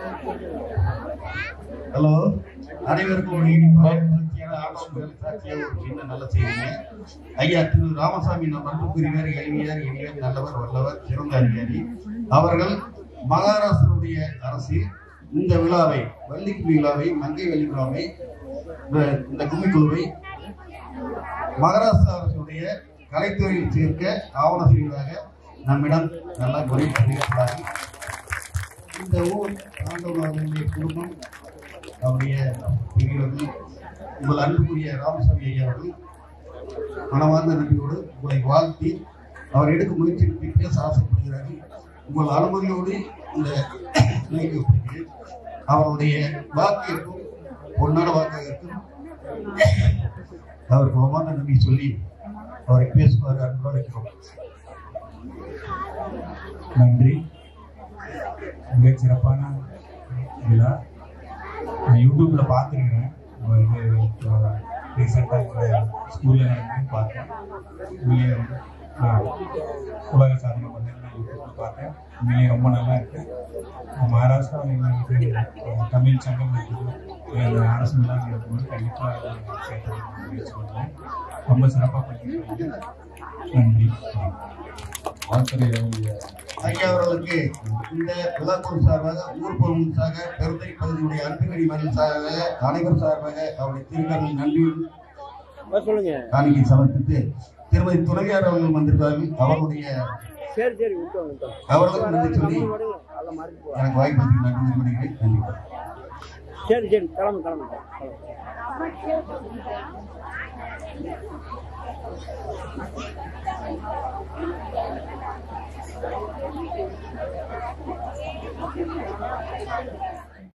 Hello அனைவருக்கும் ஒரு இனிப்பான மகிழ்ச்சியான ஆட்டோமொபைல் சாட்சியாக ஒரு சின்ன நல்ல செய்திங்க ஐயா திரு ராமசாமி நம் அன்புக்குரியவர் எளிமையார் இனியர் நல்லவர் வல்லவர் சிறந்த அதிகாரி அவர்கள் மகாராஷ்டிரனுடைய அரசில் இந்த விழாவை வள்ளிக்குடி விழாவை மங்கை வள்ளி விழாவை இந்த- இந்த கும்மிக்குழுவை மகாராஷ்டிரா அரசுடைய கலைத்துறையில் சேர்க்க ஆவணம் செய்வதாக நம்மிடம் நல்லா முறை தெரிவிக்கிறார்கள் இந்த ஊர் ஆண்டவர்களுடைய குடும்பம் அவருடைய பெரியவர்கள் உங்கள் அன்புக்குரிய ராமசாமி ஐயா அவர்கள் மனமார்ந்த நன்றியோடு உங்களை வாழ்த்தி அவர் எடுக்கும் முயற்சி பற்றி பேச ஆசைப்படுகிறார்கள் உங்கள் அனுமதியோடு இந்த நிலைக்கு ஒப்புகிறேன் அவருடைய வாக்கிற்கும் பொன்னான வாக்காக இருக்கும் அவருக்கு மனமார்ந்த நன்றி சொல்லி அவரை பேசுமாறு அன்போடு இருக்கிறோம் நன்றி மிகச் சிறப்பான விழா நான் யூடியூப்ல பார்த்துருக்கிறேன் வந்து ரீசெண்டாக ஸ்கூலில் நடந்து பார்த்தேன் உண்மையிலே ஆ, உலக சாதனை பண்ணி நான் யூடியூப்ல பார்த்தேன் உண்மையிலே ரொம்ப நல்லா இருக்கு மகாராஷ்டிரா எங்களுக்கு தமிழ் சங்கம் இருக்குது இந்த அரசு விழா நடக்கும்போது கண்டிப்பாக சேர்த்து முயற்சி பண்ணுவேன் ரொம்ப சிறப்பாக பண்ணியிருக்கீங்க நன்றி ஆசிரியர் ஐயா அவர்களுக்கு இந்த விழாக்குழு சார்பாக ஊர் பொருள் சார்பாக பெருந்தை பகுதியுடைய அன்புகடி மணி சார்பாக அனைவர் சார்பாக அவருடைய திருக்கரில் நன்றியுடன் சொல்லுங்க காணிக்கை சமர்ப்பித்து திருமதி துணைவியார் அவர்கள் வந்திருக்கார்கள் அவர்களுடைய சரி சரி விட்டோம் விட்டோம் அவர்களுக்கு நன்றி சொல்லி அதெல்லாம் மாறி போ எனக்கு வாய்ப்பு நன்றி தெரிவிக்கிறேன் நன்றி சரி சரி கிளம்பு கிளம்பு கிளம்பு Thank you.